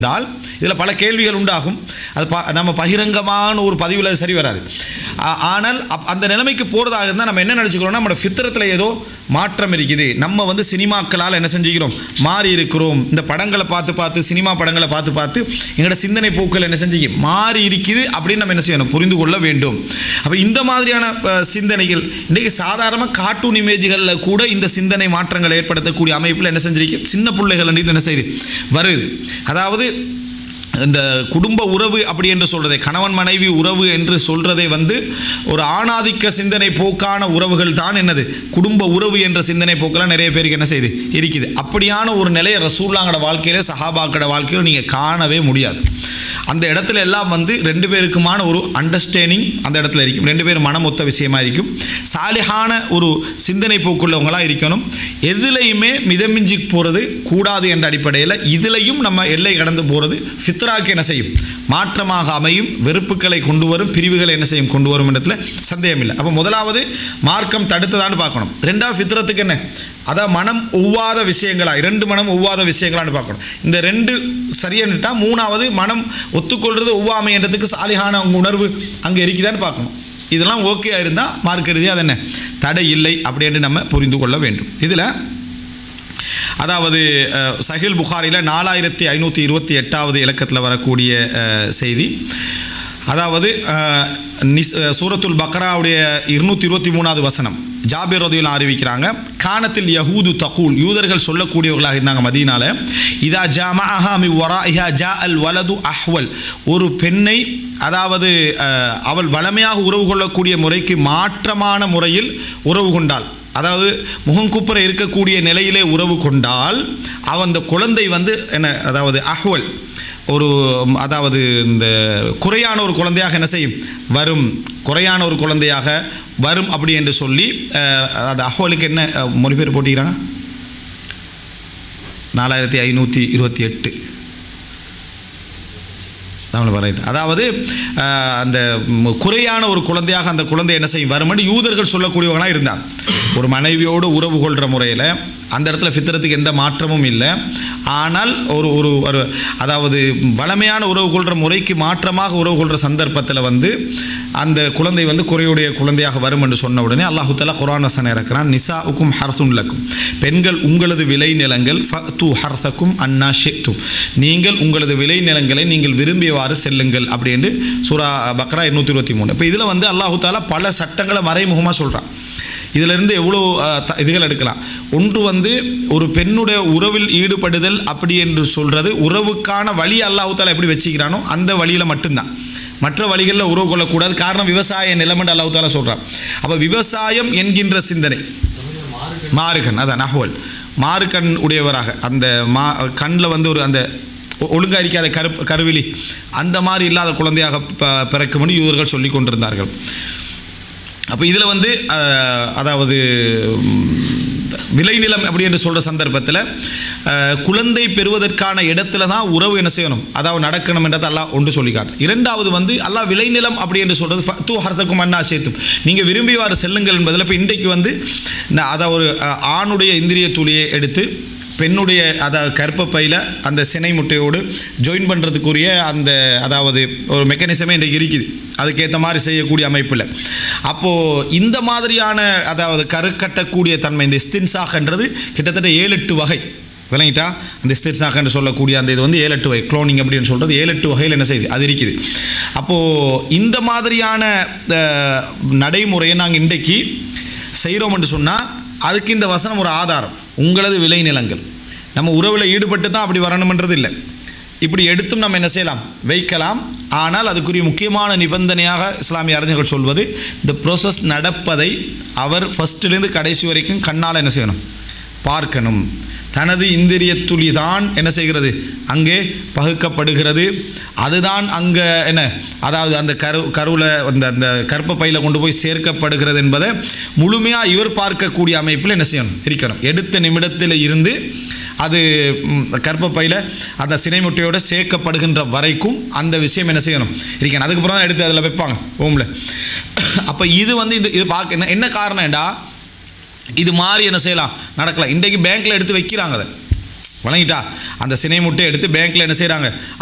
இருந்தால் இதில் பல கேள்விகள் உண்டாகும் அது ப நம்ம பகிரங்கமான ஒரு பதிவில் அது சரி வராது ஆ- ஆனால் அப் அந்த நிலைமைக்கு போகிறதாக இருந்தால் நம்ம என்ன நினச்சிக்கிறோம்னா நம்ம ஃபித்திரத்தில் ஏதோ மாற்றம் இருக்குது நம்ம வந்து சினிமாக்களால் என்ன செஞ்சுக்கிறோம் மாறி இருக்கிறோம் இந்த படங்களை பார்த்து பார்த்து சினிமா படங்களை பார்த்து பார்த்து எங்களோட சிந்தனை போக்கள் என்ன செஞ்சீங்க மாறி இருக்குது அப்படின்னு நம்ம என்ன செய்யணும் புரிந்து கொள்ள வேண்டும் அப்போ இந்த மாதிரியான அஹ், சிந்தனைகள் இன்றைக்கி சாதாரணமாக கார்ட்டூன் இமேஜ்களில் கூட இந்த சிந்தனை மாற்றங்களை ஏற்படுத்தக்கூடிய அமைப்பில் என்ன செஞ்சிருக்கு சின்ன பிள்ளைகள் என்ன செய்யுது வருது அதாவது இந்த குடும்ப உறவு அப்படி என்று சொல்றதை கணவன் மனைவி உறவு என்று சொல்றதை வந்து ஒரு ஆணாதிக்க சிந்தனை போக்கான உறவுகள் தான் என்னது குடும்ப உறவு என்ற சிந்தனை போக்கெல்லாம் நிறைய பேருக்கு என்ன செய்யுது இருக்குது அப்படியான ஒரு நிலையை ரசூல்லாங்கட வாழ்க்கையில சஹாபாக்கட வாழ்க்கையில நீங்கள் காணவே முடியாது அந்த இடத்துல எல்லாம் வந்து ரெண்டு பேருக்குமான ஒரு அண்டர்ஸ்டாண்டிங் அந்த இடத்துல இருக்கும் ரெண்டு பேரும் மனம் ஒத்த விஷயமா இருக்கும் சாலிஹான ஒரு சிந்தனை போக்குள்ளவங்களாக இருக்கணும் எதுலையுமே மிதமிஞ்சி போகிறது கூடாது என்ற அடிப்படையில் இதுலையும் நம்ம எல்லை கடந்து போகிறது ஃபித்ராக்கு என்ன செய்யும் மாற்றமாக அமையும் வெறுப்புகளை கொண்டு வரும் பிரிவுகளை என்ன செய்யும் கொண்டு வரும் இடத்துல சந்தேகம் இல்லை அப்போ முதலாவது மார்க்கம் தடுத்ததான்னு பார்க்கணும் ரெண்டாவது ஃபித்ரத்துக்கு என்ன அதான் மனம் ஒவ்வாத விஷயங்களா இரண்டு மனம் ஒவ்வாத விஷயங்களான்னு பார்க்கணும் இந்த ரெண்டு சரியானுட்டா மூணாவது மனம் ஒத்துக்கொள்றது ஒவ்வாமைன்றதுக்கு சாலிகான உங்க உணர்வு அங்கே இருக்குதான்னு பார்க்கணும் இதெல்லாம் ஓகே இருந்தால் மார்க்க ரீதியாக அது என்ன தடை இல்லை அப்படின்னு நம்ம புரிந்து கொள்ள வேண்டும் இதில் அதாவது அஹ், சஹில் புகாரியில் நாலாயிரத்தி ஐநூற்றி இருபத்தி எட்டாவது இலக்கத்தில் வரக்கூடிய அஹ், செய்தி அதாவது அஹ், நிஸ் அஹ், சூரத்துல் பக்ராவுடைய இருநூற்றி இருபத்தி மூணாவது வசனம் ஜாபிர் ரதியுல்லா அறிவிக்கிறாங்க கானத்தில் யஹூது தகூல் யூதர்கள் சொல்லக்கூடியவர்களாக இருந்தாங்க மதீனால இதா ஜாமஹா மி வராஇஹா ஜா அல் வலது அஹ்வல் ஒரு பெண்ணை அதாவது அஹ், அவள் வளமையாக உறவு கொள்ளக்கூடிய முறைக்கு மாற்றமான முறையில் உறவு கொண்டாள் அதாவது முகங்குப்புற இருக்கக்கூடிய நிலையிலே உறவு கொண்டால் அவன் அந்த குழந்தை வந்து என்ன அதாவது அஹ்வல் ஒரு ம், அதாவது இந்த குறையான ஒரு குழந்தையாக என்ன செய்யும் வரும் குறையான ஒரு குழந்தையாக வரும் அப்படி என்று சொல்லி அஹ், அது அஹ்வலுக்கு என்ன அஹ், மொழிபெயர்ப்பு போட்டிக்கிறாங்க நாலாயிரத்தி ஐநூற்றி இருபத்தி எட்டு தமிழ் வரைட்டு அதாவது அஹ், அந்த ம், குறையான ஒரு குழந்தையாக அந்த குழந்தை என்ன செய்யும் வரும்னு யூதர்கள் சொல்லக்கூடியவங்களாக இருந்தாங்க ஒரு மனைவியோடு உறவு கொள்கிற முறையில் அந்த இடத்துல ஃபித்திரத்துக்கு எந்த மாற்றமும் இல்லை ஆனால் ஒரு ஒரு ஒரு அதாவது வளமையான உறவு கொள்கிற முறைக்கு மாற்றமாக உறவு கொள்கிற சந்தர்ப்பத்தில் வந்து அந்த குழந்தை வந்து குறையுடைய குழந்தையாக வரும் என்று சொன்ன உடனே அல்லாஹு தலா குரான் வசனம் இறக்குறான் நிசா உக்கும் ஹர்துன் லக்கும் பெண்கள் உங்களது விளைநிலங்கள் ஃபத்து ஹர்தக்கும் அன்னா ஷெத்தும் நீங்கள் உங்களது விளைநிலங்களை நீங்கள் விரும்பியவாறு செல்லுங்கள் அப்படின்னு சூரா பக்ரா எண்ணூற்றி இருபத்தி மூணு இப்போ இதில் வந்து அல்லாஹு தாலா பல சட்டங்களை மறைமுகமாக சொல்கிறான் இதிலிருந்து எவ்வளோ அஹ், த- இதுகள் எடுக்கலாம் ஒன்று வந்து ஒரு பெண்ணுடைய உறவில் ஈடுபடுதல் அப்படி என்று சொல்கிறது உறவுக்கான வழி அல்லாஹு தாலா எப்படி வச்சுக்கிறானோ அந்த வழியில் மட்டும்தான் மற்ற வழிகளில் உறவு கொள்ளக்கூடாது காரணம் விவசாய நிலமண்டு அல்லாஹு தாலா சொல்கிறான் அப்போ விவசாயம் என்கின்ற சிந்தனை மாறுகன் அதான் நஹ்வல் மாறுகண் உடையவராக அந்த மா கண்ணில் வந்து ஒரு அந்த ஒ- ஒழுங்கா இருக்காத கரு கருவிலி அந்த மாதிரி இல்லாத குழந்தையாக ப- பிறக்கும்னு யூதர்கள் சொல்லி கொண்டிருந்தார்கள் அப்போ இதில் வந்து அஹ், அதாவது ம், விளைநிலம் அப்படி என்று சொல்கிற சந்தர்ப்பத்தில் அஹ், குழந்தை பெறுவதற்கான இடத்துல தான் உறவு என்ன செய்யணும் அதாவது நடக்கணும் என்றதை அல்லாஹ் ஒன்று சொல்லி காட்டும் இரண்டாவது வந்து அல்லாஹ் விளைநிலம் அப்படி என்று சொல்கிறது தூ ஹரத்துக்கும் அண்ணா சேத்தும் நீங்கள் விரும்பிவாறு செல்லுங்கள் என்பதில் இப்போ இன்றைக்கு வந்து நான் அதாவது ஒரு அஹ், ஆணுடைய இந்திரிய துளியை எடுத்து பெண்ணுடைய அதாவது கர்ப்பப்பையில் அந்த சினை முட்டையோடு ஜாயின் பண்ணுறதுக்குரிய அந்த அதாவது ஒரு மெக்கானிசமே இன்றைக்கு இருக்குது அதுக்கேற்ற மாதிரி செய்யக்கூடிய அமைப்பில் அப்போது இந்த மாதிரியான அதாவது கரு கட்டக்கூடிய தன்மை இந்த ஸ்டின்சாகன்றது கிட்டத்தட்ட ஏழு எட்டு வகை விளங்கிட்டா அந்த ஸ்டின்சாக என்று சொல்லக்கூடிய அந்த இது வந்து ஏழு எட்டு வகை க்ளோனிங் அப்படின்னு சொல்கிறது ஏழு எட்டு வகையில் என்ன செய்யுது அது இருக்குது அப்போது இந்த மாதிரியான அஹ், நடைமுறையை நாங்கள் இன்றைக்கு செய்கிறோம் என்று சொன்னால் அதுக்கு இந்த வசனம் ஒரு ஆதாரம் உங்களது விளைநிலங்கள் நம்ம உறவில் ஈடுபட்டு தான் அப்படி வரணுமன்றது இல்லை இப்படி எடுத்தும் நம்ம என்ன செய்யலாம் வைக்கலாம் ஆனால் அதுக்குரிய முக்கியமான நிபந்தனையாக இஸ்லாமிய அறிஞர்கள் சொல்வது இந்த ப்ரோசஸ் நடப்பதை அவர் ஃபஸ்ட்டிலேருந்து கடைசி வரைக்கும் கண்ணால் என்ன செய்யணும் பார்க்கணும் தனது இந்திரிய துளி தான் என்ன செய்கிறது அங்கே பகுக்கப்படுகிறது அதுதான் அங்கே என்ன அதாவது அந்த கரு கருவில் அந்த அந்த கற்பப்பையில் கொண்டு போய் சேர்க்கப்படுகிறது என்பதை முழுமையாக இவர் பார்க்கக்கூடிய அமைப்பில் என்ன செய்யணும் இருக்கணும் எடுத்த நிமிடத்தில் இருந்து அது ம், கர்ப்பப்பையில் அந்த சினை முட்டையோட சேர்க்கப்படுகின்ற வரைக்கும் அந்த விஷயம் என்ன செய்யணும் இருக்கணும் அதுக்கப்புறம் தான் எடுத்து அதில் வைப்பாங்க ஓமில் அப்போ இது வந்து இந்த இது பார்க்க என்ன என்ன காரணம்டா இது மாதிரி என்ன செய்யலாம் நடக்கலாம் இன்றைக்கு பேங்க்கில் எடுத்து வைக்கிறாங்க அதை வழங்கிட்டா அந்த சினை முட்டை எடுத்து பேங்க்கில் என்ன செய்கிறாங்க